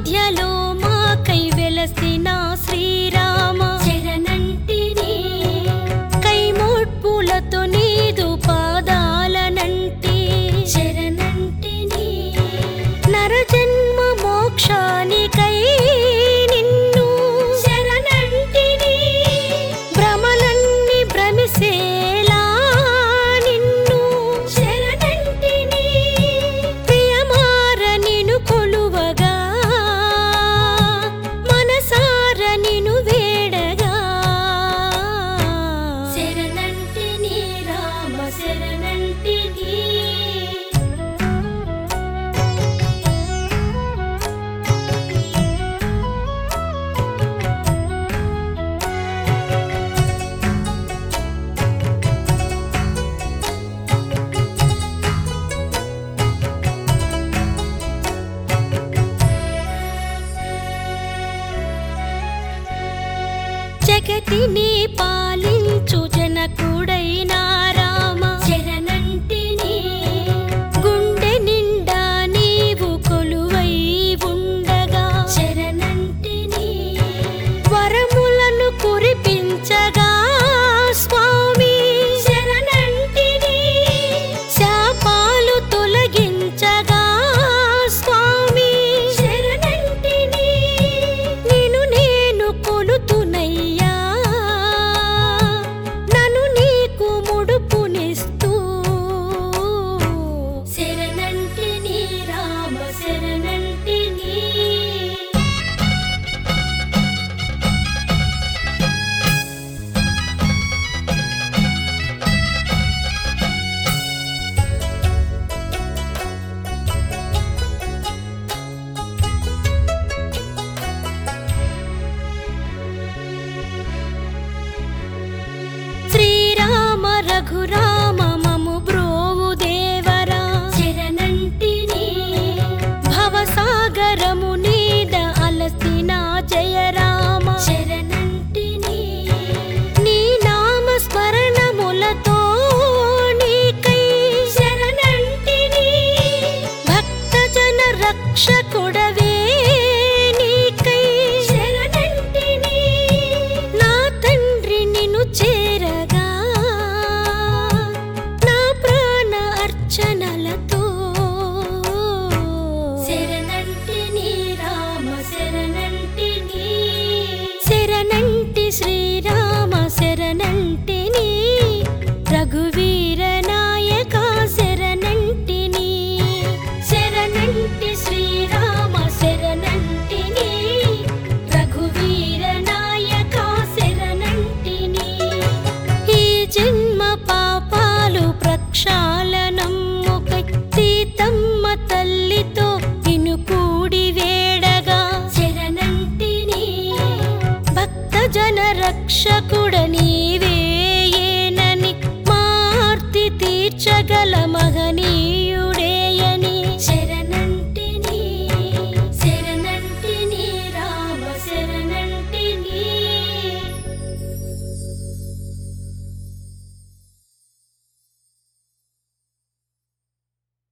మధ్యలో మాకై వెలసిన శ్రీరామ శరణంటిని కైమోడ్పులతో నీదు పాదాలనంటి శరణంటిని నరజన్మ మోక్షానికై నిన్ను శరణంటిని భ్రమలన్నీ భ్రమిసేలా నిన్ను శరణంటిని ప్రియమార నిను కొలువగా మనసార నిను వేడగా శరణంటిని రామ శరణంటిని జగతిని పాలించు జనకుడైన రామ శరణంటిని గుండె నిండా నీవు కొలువై ఉండగా శరణంటిని వరములను కురిపించగా స్వామి శరణంటిని శాపాలు తొలగించగా స్వామి శరణంటిని నిన్ను నేను కొలుతునయ్యా నన్ను నీకు ముడుపునిస్తూ శరణంటిని రామ శరణంటిని శ్రీరామ రఘురామ మము బ్రోవు దేవరా శరణంటిని భవసాగరము నీద అలసిన జయరామ శరణంటిని నీ నామ స్మరణములతో నీకై శరణంటిని భక్తజన రక్షకుడవే నీకై శరణంటిని నా తండ్రి నిన్ను చేరగా నా ప్రాణ అర్చనలతో శరణంటిని రామ శరణంటిని శరణంటి శ్రీరామ శరణంటిని రఘువీర నాయక శరణంటిని శరణంటి శ్రీరామ శరణంటిని రఘువీర నాయక శరణంటిని ఈ జన్మ పాపాలు ప్రక్షాళనమ్ముకై సీతమ్మ తల్లితో నిన్ను కూడి వేడగా శరణంటిని భక్త జన రక్షకుడ నీవేయేనని మార్తి తీర్చగల మహనీయ